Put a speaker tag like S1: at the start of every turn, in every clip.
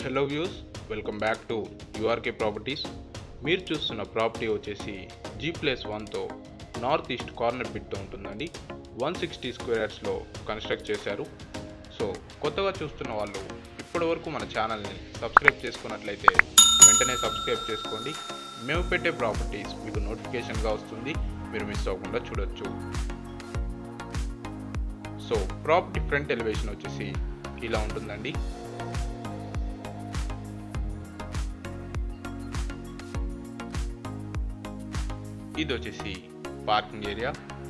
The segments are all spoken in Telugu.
S1: hello views welcome back to URK properties మీరు చూస్తున్న ప్రాపర్టీ వచ్చేసి జీ ప్లస్ వన్తో నార్త్ ఈస్ట్ కార్నర్ బిట్తో ఉంటుందండి వన్ సిక్స్టీ స్క్వేర్స్లో కన్స్ట్రక్ట్ చేశారు సో కొత్తగా చూస్తున్న వాళ్ళు ఇప్పటివరకు మన ఛానల్ని సబ్స్క్రైబ్ చేసుకున్నట్లయితే వెంటనే సబ్స్క్రైబ్ చేసుకోండి మేము పెట్టే ప్రాపర్టీస్ మీకు నోటిఫికేషన్గా వస్తుంది మీరు మిస్ అవ్వకుండా చూడొచ్చు సో ప్రాపర్టీ ఫ్రంట్ ఎలివేషన్ వచ్చేసి ఇలా ఉంటుందండి ఇది వచ్చేసి పార్కింగ్ ఏరియా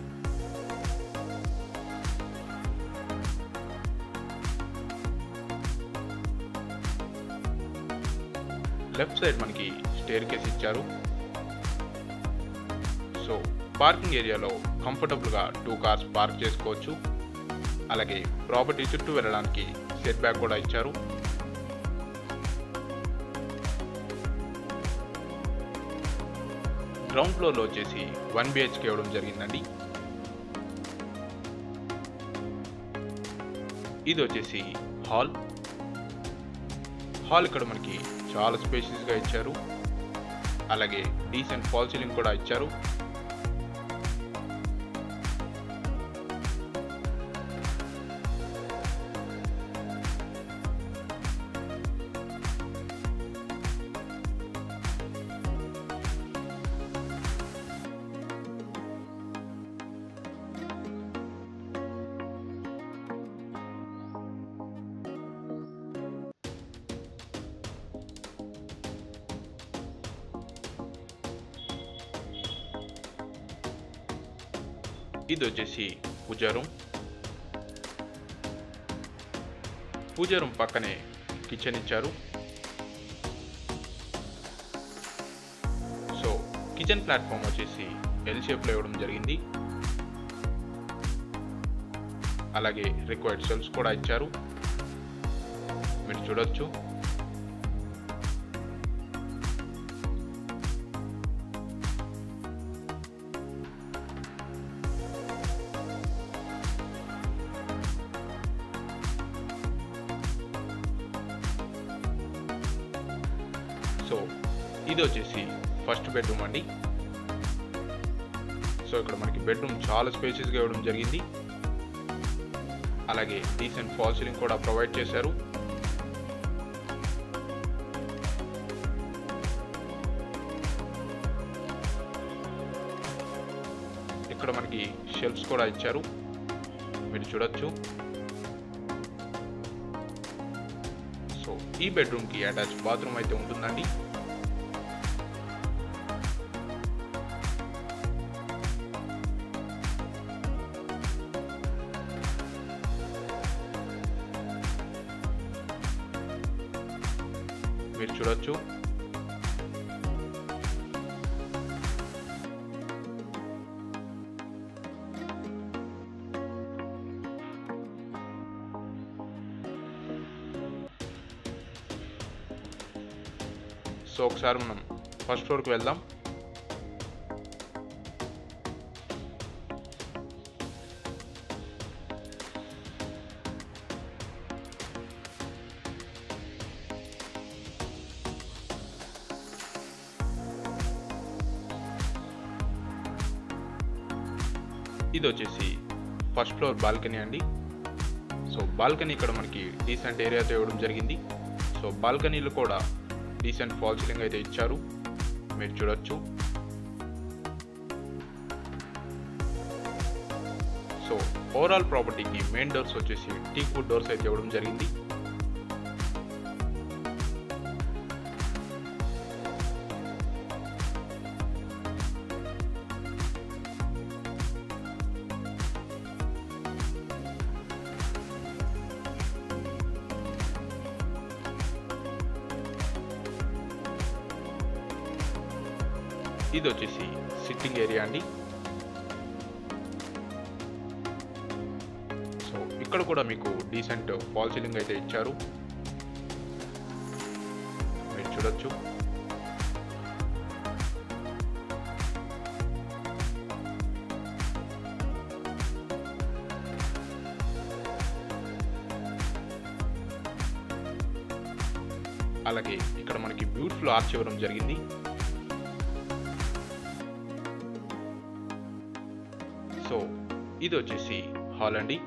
S1: లెఫ్ట్ సైడ్ మనకి స్టేర్ కేస్ ఇచ్చారు సో పార్కింగ్ ఏరియాలో కంఫర్టబుల్గా టూ కార్స్ పార్క్ చేసుకోవచ్చు అలాగే ప్రాపర్టీ చుట్టూ వెళ్ళడానికి సెట్ బ్యాక్ కూడా ఇచ్చారు గ్రౌండ్ ఫ్లోర్లో వచ్చేసి వన్ బిహెచ్కే ఇవ్వడం జరిగిందండి ఇది వచ్చేసి హాల్ హాల్ ఇక్కడ మనకి చాలా స్పేషియస్గా ఇచ్చారు అలాగే డీసెంట్ ఫాల్ సీలింగ్ కూడా ఇచ్చారు ఇది వచ్చేసి పూజా రూమ్ పూజా రూమ్ పక్కనే కిచెన్ ఇచ్చారు సో కిచెన్ ప్లాట్ఫామ్ వచ్చేసి ఎల్ షేప్లో ఇవ్వడం జరిగింది అలాగే రిక్వైర్డ్ సెల్స్ కూడా ఇచ్చారు మీరు చూడొచ్చు సో ఇది వచ్చేసి ఫస్ట్ బెడ్రూమ్ అండి సో ఇక్కడ మనకి బెడ్రూమ్ చాలా స్పేసెస్గా ఇవ్వడం జరిగింది అలాగే డీసెంట్ ఫాల్ సీలింగ్ కూడా ప్రొవైడ్ చేశారు ఇక్కడ మనకి షెల్ఫ్స్ కూడా ఇచ్చారు మీరు చూడొచ్చు సో ఈ బెడ్రూమ్కి అటాచ్ బాత్రూమ్ అయితే ఉంటుందండి మీరు చూడొచ్చు సో ఒకసారి మనం ఫస్ట్ ఫ్లోర్కి వెళ్దాం ఇది వచ్చేసి ఫస్ట్ ఫ్లోర్ బాల్కనీ అండి సో బాల్కనీ ఇక్కడ మనకి డీసెంట్ ఏరియాతో ఇవ్వడం జరిగింది సో బాల్కనీలు కూడా డీసెంట్ ఫాల్ సీలింగ్ అయితే ఇచ్చారు మీరు చూడొచ్చు సో ఓవరాల్ ప్రాపర్టీకి మెయిన్ డోర్స్ వచ్చేసి టీక్ వుడ్ డోర్స్ అయితే ఇవ్వడం జరిగింది ఇది వచ్చేసి సిట్టింగ్ ఏరియా అండి సో ఇక్కడ కూడా మీకు డీసెంట్ ఫాల్ సీలింగ్ అయితే ఇచ్చారు మీరు చూడొచ్చు అలాగే ఇక్కడ మనకి బ్యూటిఫుల్ ఆర్చ్ ఇవ్వడం జరిగింది సో ఇది వచ్చేసి హాల్ అండి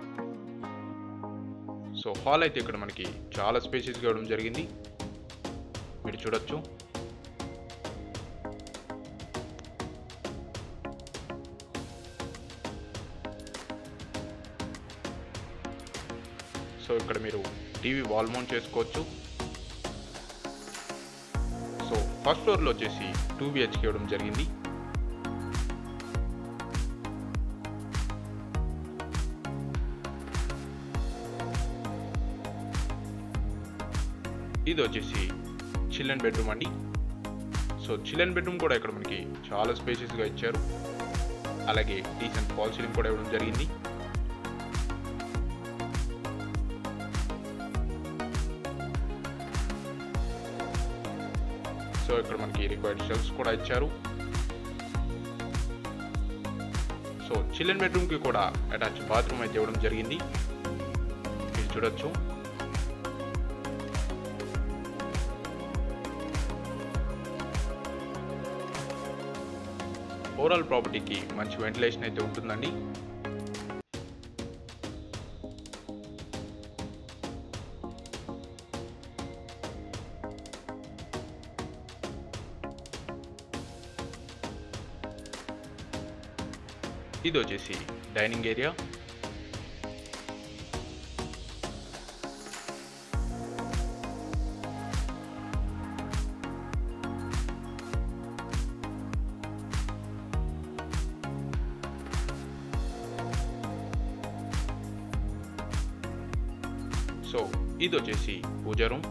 S1: సో హాల్ అయితే ఇక్కడ మనకి చాలా స్పేసెస్గా ఇవ్వడం జరిగింది మీరు చూడొచ్చు సో ఇక్కడ మీరు టీవీ వాల్ మౌంట్ చేసుకోవచ్చు సో ఫస్ట్ ఫ్లోర్లో వచ్చేసి టూ బిహెచ్కే ఇవ్వడం జరిగింది ఇది వచ్చేసి చిల్డ్రన్ బెడ్రూమ్ అండి సో చిల్డ్రన్ బెడ్రూమ్ కూడా ఇక్కడ మనకి చాలా స్పేసెస్గా ఇచ్చారు అలాగే డీసెంట్ ఫాల్ సీలింగ్ కూడా ఇవ్వడం జరిగింది సో ఇక్కడ మనకి రిక్వైర్డ్ షెల్ఫ్స్ కూడా ఇచ్చారు సో చిల్డ్రన్ బెడ్రూమ్కి కూడా అటాచ్ బాత్రూమ్ అయితే ఇవ్వడం జరిగింది మీరు చూడొచ్చు ఓవరాల్ ప్రాపర్టీకి మంచి వెంటిలేషన్ అయితే ఉంటుందండి ఇది వచ్చేసి డైనింగ్ ఏరియా సో ఇది వచ్చేసి పూజ రూమ్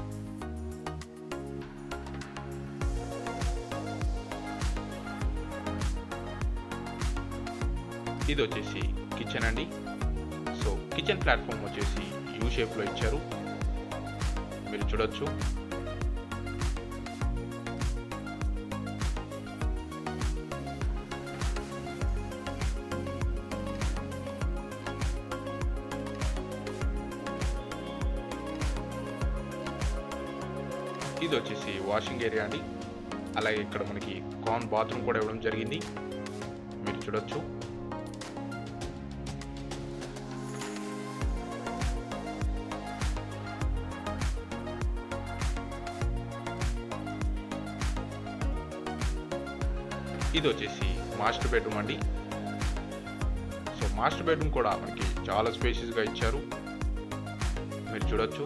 S1: ఇది వచ్చేసి కిచెన్ అండి సో కిచెన్ ప్లాట్ఫామ్ వచ్చేసి యూ షేప్లో ఇచ్చారు మీరు చూడొచ్చు ఇది వచ్చేసి వాషింగ్ ఏరియా అండి అలాగే ఇక్కడ మనకి కాన్ బాత్రూమ్ కూడా ఇవ్వడం జరిగింది మీరు చూడొచ్చు ఇది వచ్చేసి మాస్టర్ బెడ్రూమ్ అండి సో మాస్టర్ బెడ్రూమ్ కూడా మనకి చాలా స్పేషియస్గా ఇచ్చారు మీరు చూడొచ్చు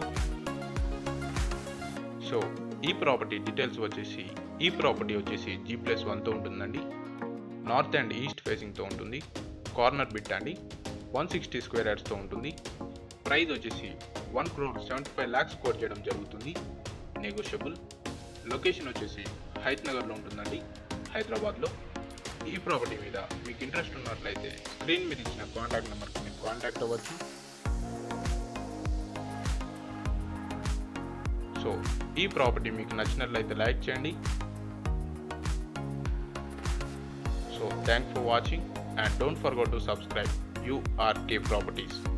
S1: సో ఈ ప్రాపర్టీ డీటెయిల్స్ వచ్చేసి ఈ ప్రాపర్టీ వచ్చేసి జీ ప్లస్ వన్తో ఉంటుందండి నార్త్ అండ్ ఈస్ట్ ఫేసింగ్తో ఉంటుంది కార్నర్ బిట్ అండి వన్ సిక్స్టీ స్క్వేర్ యార్డ్స్తో ఉంటుంది ప్రైస్ వచ్చేసి one crore seventy five lakhs quote చేయడం జరుగుతుంది నెగోషియబుల్ లొకేషన్ వచ్చేసి హైత్ నగర్లో ఉంటుందండి హైదరాబాద్లో ఈ ప్రాపర్టీ మీద మీకు ఇంట్రెస్ట్ ఉన్నట్లయితే స్క్రీన్ మీద ఇచ్చిన కాంటాక్ట్ నెంబర్కి మీరు కాంటాక్ట్ అవ్వచ్చు సో ఈ ప్రాపర్టీ మీకు నచ్చినట్లయితే లైక్ చేయండి so thank for watching and don't forget to subscribe URK properties